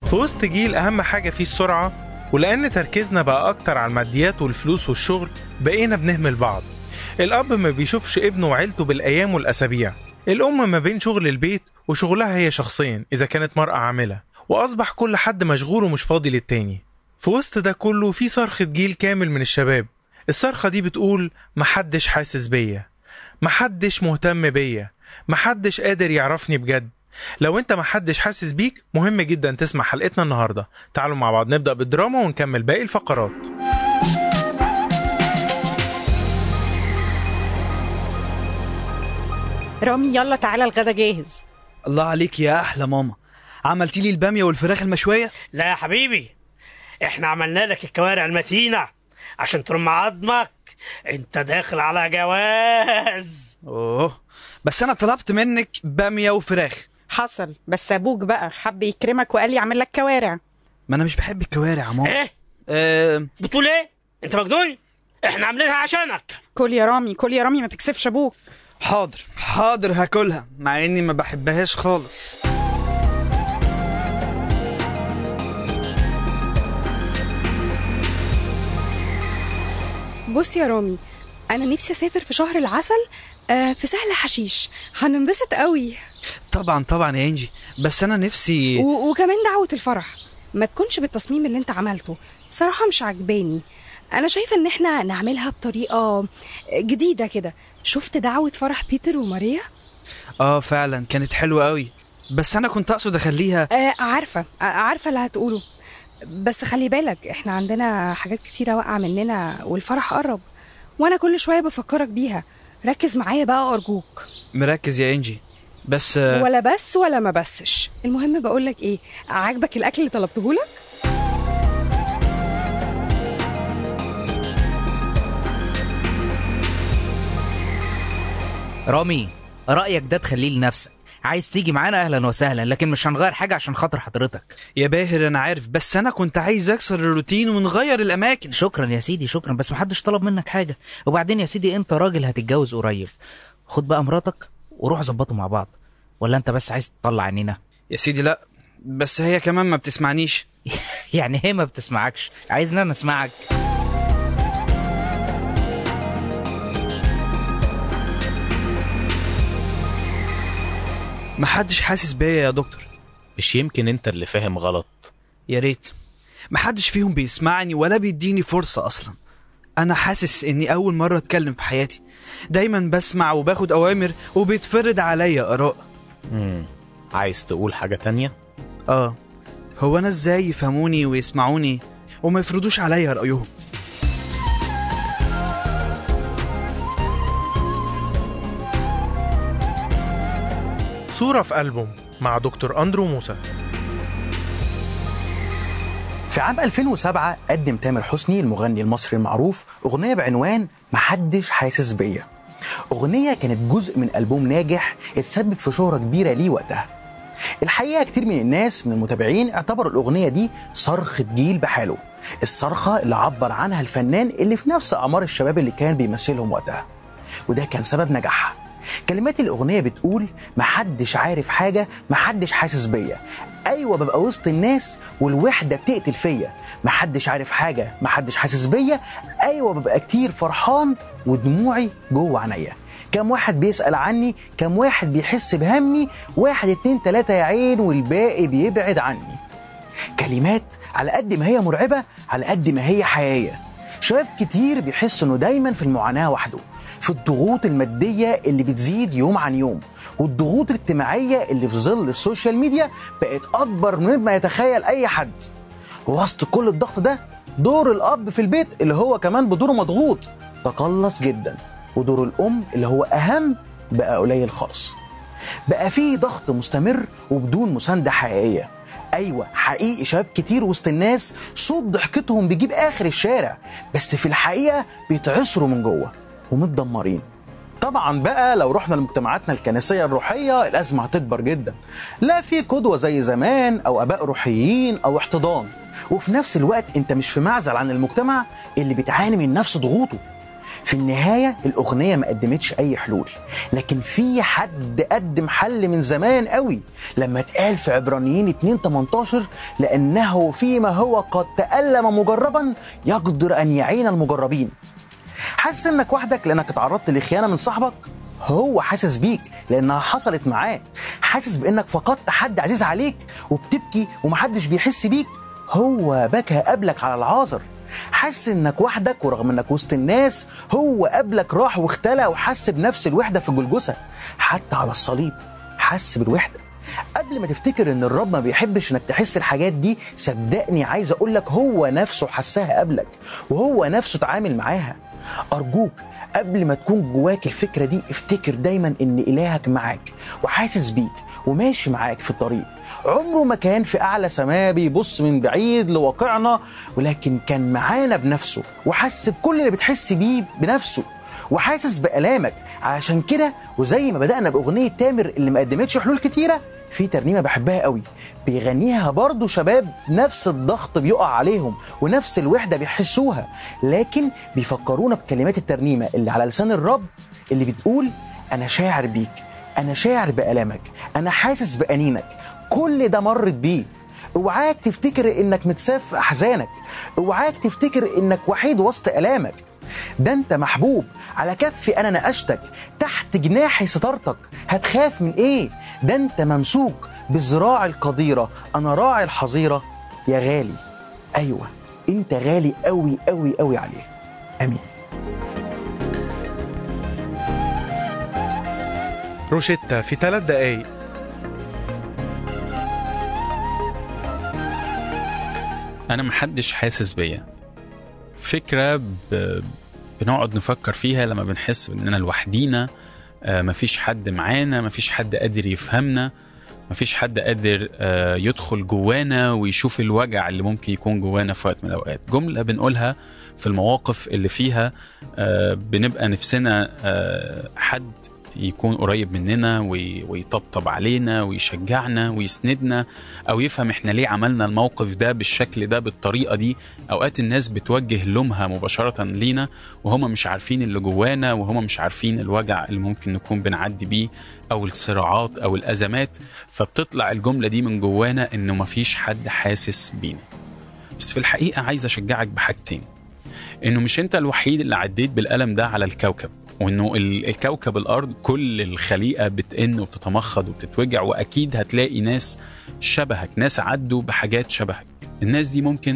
في وسط جيل أهم حاجة فيه السرعة ولأن تركيزنا بقى أكتر على الماديات والفلوس والشغل بقينا بنهمل بعض الأب ما بيشوفش ابنه وعيلته بالأيام والأسابيع الأم ما بين شغل البيت وشغلها هي شخصيا إذا كانت مرأة عاملة وأصبح كل حد مشغول ومش فاضي للتاني في وسط ده كله في صرخة جيل كامل من الشباب الصرخة دي بتقول محدش حاسس بيا محدش مهتم بيا محدش قادر يعرفني بجد لو انت محدش حاسس بيك مهم جدا تسمع حلقتنا النهاردة تعالوا مع بعض نبدأ بالدراما ونكمل باقي الفقرات رامي يلا تعالى الغدا جاهز الله عليك يا احلى ماما عملتي لي الباميه والفراخ المشويه لا يا حبيبي احنا عملنا لك الكوارع المتينة عشان ترم عظمك انت داخل على جواز اوه بس انا طلبت منك باميه وفراخ حصل بس ابوك بقى حب يكرمك وقال لي اعمل لك كوارع ما انا مش بحب الكوارع يا ماما ايه أه بتقول ايه انت مجنون احنا عاملينها عشانك كل يا رامي كل يا رامي ما تكسفش ابوك حاضر حاضر هاكلها مع اني ما بحبهاش خالص بص يا رامي انا نفسي اسافر في شهر العسل آه، في سهل حشيش هننبسط قوي طبعا طبعا يا انجي بس انا نفسي و- وكمان دعوه الفرح ما تكونش بالتصميم اللي انت عملته بصراحه مش عجباني انا شايفه ان احنا نعملها بطريقه جديده كده شفت دعوه فرح بيتر وماريا اه فعلا كانت حلوه قوي بس انا كنت اقصد اخليها آه عارفه آه عارفه اللي هتقوله بس خلي بالك احنا عندنا حاجات كتيره واقعه مننا والفرح قرب وانا كل شويه بفكرك بيها ركز معايا بقى ارجوك مركز يا انجي بس آه، ولا بس ولا ما بسش المهم بقولك ايه عاجبك الاكل اللي طلبته لك رامي رأيك ده تخليه لنفسك عايز تيجي معانا اهلا وسهلا لكن مش هنغير حاجة عشان خاطر حضرتك يا باهر انا عارف بس انا كنت عايز اكسر الروتين ونغير الاماكن شكرا يا سيدي شكرا بس محدش طلب منك حاجة وبعدين يا سيدي انت راجل هتتجوز قريب خد بقى مراتك وروح ظبطوا مع بعض ولا انت بس عايز تطلع عينينا يا سيدي لا بس هي كمان ما بتسمعنيش يعني هي ما بتسمعكش عايزنا انا اسمعك محدش حاسس بيا يا دكتور مش يمكن انت اللي فاهم غلط يا ريت محدش فيهم بيسمعني ولا بيديني فرصة أصلا أنا حاسس إني أول مرة أتكلم في حياتي دايما بسمع وباخد أوامر وبيتفرض عليا آراء مم. عايز تقول حاجة تانية آه هو أنا إزاي يفهموني ويسمعوني وما يفرضوش عليا رأيهم صورة في ألبوم مع دكتور أندرو موسى في عام 2007 قدم تامر حسني المغني المصري المعروف أغنية بعنوان محدش حاسس بيا أغنية كانت جزء من ألبوم ناجح اتسبب في شهرة كبيرة ليه وقتها الحقيقة كتير من الناس من المتابعين اعتبروا الأغنية دي صرخة جيل بحاله الصرخة اللي عبر عنها الفنان اللي في نفس أعمار الشباب اللي كان بيمثلهم وقتها وده كان سبب نجاحها كلمات الأغنية بتقول محدش عارف حاجة محدش حاسس بيا أيوة ببقى وسط الناس والوحدة بتقتل فيا محدش عارف حاجة محدش حاسس بيا أيوة ببقى كتير فرحان ودموعي جوه عينيا كم واحد بيسأل عني كم واحد بيحس بهمي واحد اتنين تلاتة يا عين والباقي بيبعد عني كلمات على قد ما هي مرعبة على قد ما هي حقيقية شباب كتير بيحس انه دايما في المعاناة وحده في الضغوط المادية اللي بتزيد يوم عن يوم والضغوط الاجتماعية اللي في ظل السوشيال ميديا بقت أكبر مما يتخيل أي حد ووسط كل الضغط ده دور الأب في البيت اللي هو كمان بدوره مضغوط تقلص جدا ودور الأم اللي هو أهم بقى قليل خالص بقى فيه ضغط مستمر وبدون مساندة حقيقية أيوة حقيقي شباب كتير وسط الناس صوت ضحكتهم بيجيب آخر الشارع بس في الحقيقة بيتعصروا من جوه ومتدمرين طبعا بقى لو رحنا لمجتمعاتنا الكنسية الروحية الأزمة هتكبر جدا لا في قدوة زي زمان أو أباء روحيين أو احتضان وفي نفس الوقت أنت مش في معزل عن المجتمع اللي بتعاني من نفس ضغوطه في النهاية الأغنية ما قدمتش أي حلول لكن في حد قدم حل من زمان قوي لما اتقال في عبرانيين 2 18 لأنه فيما هو قد تألم مجربا يقدر أن يعين المجربين حاسس انك وحدك لانك اتعرضت لخيانه من صاحبك هو حاسس بيك لانها حصلت معاه حاسس بانك فقدت حد عزيز عليك وبتبكي ومحدش بيحس بيك هو بكى قبلك على العازر حاسس انك وحدك ورغم انك وسط الناس هو قبلك راح واختلى وحس بنفس الوحده في جلجثه حتى على الصليب حس بالوحده قبل ما تفتكر ان الرب ما بيحبش انك تحس الحاجات دي صدقني عايز اقول لك هو نفسه حسها قبلك وهو نفسه اتعامل معاها ارجوك قبل ما تكون جواك الفكره دي افتكر دايما ان الهك معاك وحاسس بيك وماشي معاك في الطريق عمره ما كان في اعلى سماء بيبص من بعيد لواقعنا ولكن كان معانا بنفسه وحس بكل اللي بتحس بيه بنفسه وحاسس بالامك عشان كده وزي ما بدانا باغنيه تامر اللي ما قدمتش حلول كتيره في ترنيمه بحبها قوي بيغنيها برضو شباب نفس الضغط بيقع عليهم ونفس الوحده بيحسوها لكن بيفكرونا بكلمات الترنيمه اللي على لسان الرب اللي بتقول انا شاعر بيك انا شاعر بالامك انا حاسس بانينك كل ده مرت بيه اوعاك تفتكر انك متساب في احزانك اوعاك تفتكر انك وحيد وسط الامك ده انت محبوب على كفي انا نقشتك تحت جناحي سترتك هتخاف من ايه ده انت ممسوك بالذراع القديرة انا راعي الحظيرة يا غالي ايوه انت غالي قوي قوي قوي عليه امين روشيتا في ثلاث دقايق انا محدش حاسس بيا فكره ب... بنقعد نفكر فيها لما بنحس اننا لوحدينا آه، مفيش حد معانا مفيش حد قادر يفهمنا مفيش حد قادر آه، يدخل جوانا ويشوف الوجع اللي ممكن يكون جوانا في وقت من الاوقات جمله بنقولها في المواقف اللي فيها آه، بنبقى نفسنا آه، حد يكون قريب مننا وي- ويطبطب علينا ويشجعنا ويسندنا او يفهم احنا ليه عملنا الموقف ده بالشكل ده بالطريقه دي اوقات الناس بتوجه لومها مباشره لينا وهم مش عارفين اللي جوانا وهم مش عارفين الوجع اللي ممكن نكون بنعدي بيه او الصراعات او الازمات فبتطلع الجمله دي من جوانا انه مفيش حد حاسس بينا بس في الحقيقه عايز اشجعك بحاجتين انه مش انت الوحيد اللي عديت بالالم ده على الكوكب وانه ال- الكوكب الارض كل الخليقه بتئن وبتتمخض وبتتوجع واكيد هتلاقي ناس شبهك ناس عدوا بحاجات شبهك الناس دي ممكن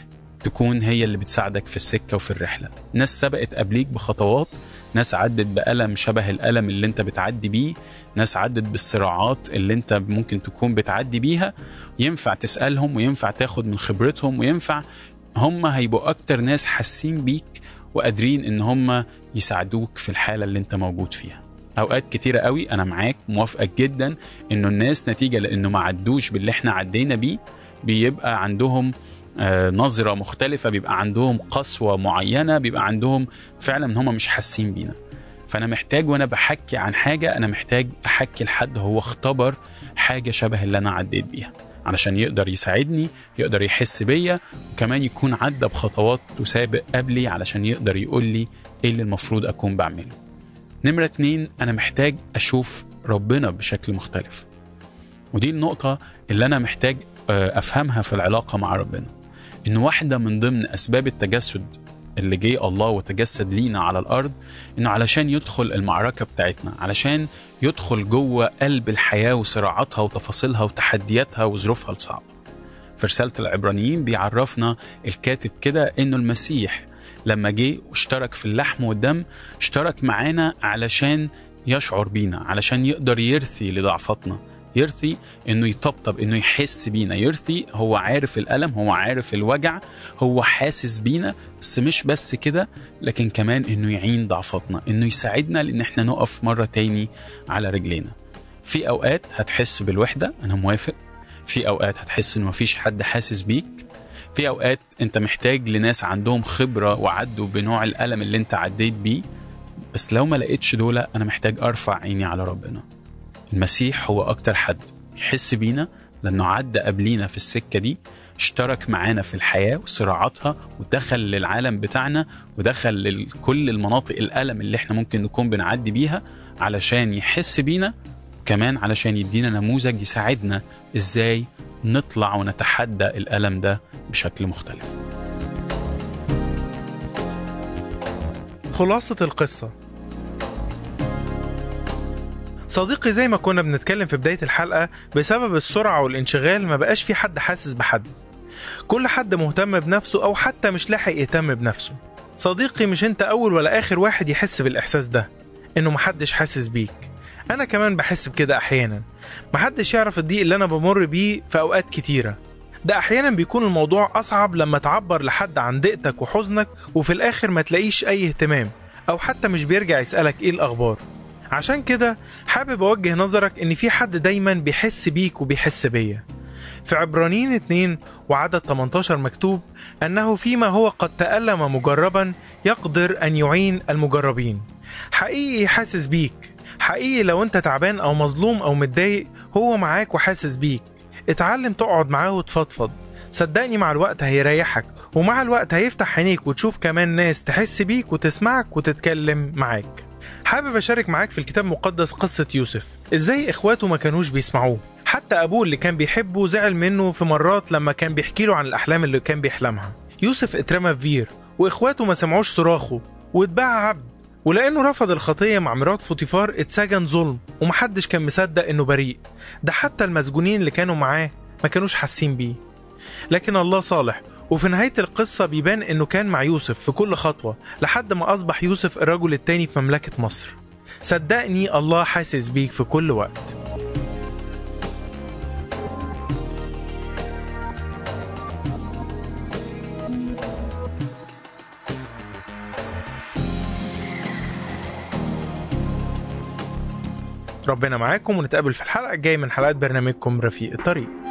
تكون هي اللي بتساعدك في السكه وفي الرحله ناس سبقت قبليك بخطوات ناس عدت بألم شبه الألم اللي انت بتعدي بيه ناس عدت بالصراعات اللي انت ممكن تكون بتعدي بيها ينفع تسألهم وينفع تاخد من خبرتهم وينفع هم هيبقوا أكتر ناس حاسين بيك وقادرين ان هم يساعدوك في الحالة اللي انت موجود فيها اوقات كتيرة قوي انا معاك موافقك جدا انه الناس نتيجة لانه ما عدوش باللي احنا عدينا بيه بيبقى عندهم آه، نظرة مختلفة بيبقى عندهم قسوة معينة بيبقى عندهم فعلا ان هم مش حاسين بينا فانا محتاج وانا بحكي عن حاجة انا محتاج احكي لحد هو اختبر حاجة شبه اللي انا عديت بيها علشان يقدر يساعدني يقدر يحس بيا وكمان يكون عدى بخطوات تسابق قبلي علشان يقدر يقول لي ايه اللي المفروض اكون بعمله نمرة اتنين انا محتاج اشوف ربنا بشكل مختلف ودي النقطة اللي انا محتاج آه، افهمها في العلاقة مع ربنا ان واحدة من ضمن اسباب التجسد اللي جه الله وتجسد لينا على الارض انه علشان يدخل المعركة بتاعتنا علشان يدخل جوه قلب الحياة وصراعاتها وتفاصيلها وتحدياتها وظروفها الصعبة في رسالة العبرانيين بيعرفنا الكاتب كده انه المسيح لما جه واشترك في اللحم والدم اشترك معانا علشان يشعر بينا علشان يقدر يرثي لضعفاتنا يرثي انه يطبطب انه يحس بينا يرثي هو عارف الالم هو عارف الوجع هو حاسس بينا بس مش بس كده لكن كمان انه يعين ضعفاتنا انه يساعدنا لان احنا نقف مره تاني على رجلينا في اوقات هتحس بالوحده انا موافق في اوقات هتحس ان مفيش حد حاسس بيك في اوقات انت محتاج لناس عندهم خبره وعدوا بنوع الالم اللي انت عديت بيه بس لو ما لقيتش دول انا محتاج ارفع عيني على ربنا المسيح هو اكتر حد يحس بينا لأنه عدى قبلينا في السكة دي اشترك معانا في الحياة وصراعاتها ودخل للعالم بتاعنا ودخل لكل المناطق الألم اللي احنا ممكن نكون بنعدي بيها علشان يحس بينا كمان علشان يدينا نموذج يساعدنا ازاي نطلع ونتحدى الألم ده بشكل مختلف خلاصة القصة صديقي زي ما كنا بنتكلم في بداية الحلقة بسبب السرعة والانشغال ما بقاش في حد حاسس بحد كل حد مهتم بنفسه أو حتى مش لاحق يهتم بنفسه صديقي مش انت أول ولا آخر واحد يحس بالإحساس ده إنه محدش حاسس بيك أنا كمان بحس بكده أحيانا محدش يعرف الضيق اللي أنا بمر بيه في أوقات كتيرة ده أحيانا بيكون الموضوع أصعب لما تعبر لحد عن ضيقتك وحزنك وفي الآخر ما تلاقيش أي اهتمام أو حتى مش بيرجع يسألك إيه الأخبار عشان كده حابب أوجه نظرك إن في حد دايما بيحس بيك وبيحس بيا في عبرانيين 2 وعدد 18 مكتوب أنه فيما هو قد تألم مجربا يقدر أن يعين المجربين حقيقي حاسس بيك حقيقي لو انت تعبان او مظلوم او متضايق هو معاك وحاسس بيك اتعلم تقعد معاه وتفضفض صدقني مع الوقت هيريحك ومع الوقت هيفتح عينيك وتشوف كمان ناس تحس بيك وتسمعك وتتكلم معاك حابب اشارك معاك في الكتاب المقدس قصة يوسف ازاي اخواته ما كانوش بيسمعوه حتى ابوه اللي كان بيحبه زعل منه في مرات لما كان بيحكي له عن الاحلام اللي كان بيحلمها يوسف اترمى في بير واخواته ما سمعوش صراخه واتباع عبد ولانه رفض الخطيه مع مرات فوتيفار اتسجن ظلم ومحدش كان مصدق انه بريء ده حتى المسجونين اللي كانوا معاه ما كانوش حاسين بيه لكن الله صالح وفي نهاية القصة بيبان إنه كان مع يوسف في كل خطوة لحد ما أصبح يوسف الرجل التاني في مملكة مصر صدقني الله حاسس بيك في كل وقت ربنا معاكم ونتقابل في الحلقة الجاية من حلقات برنامجكم رفيق الطريق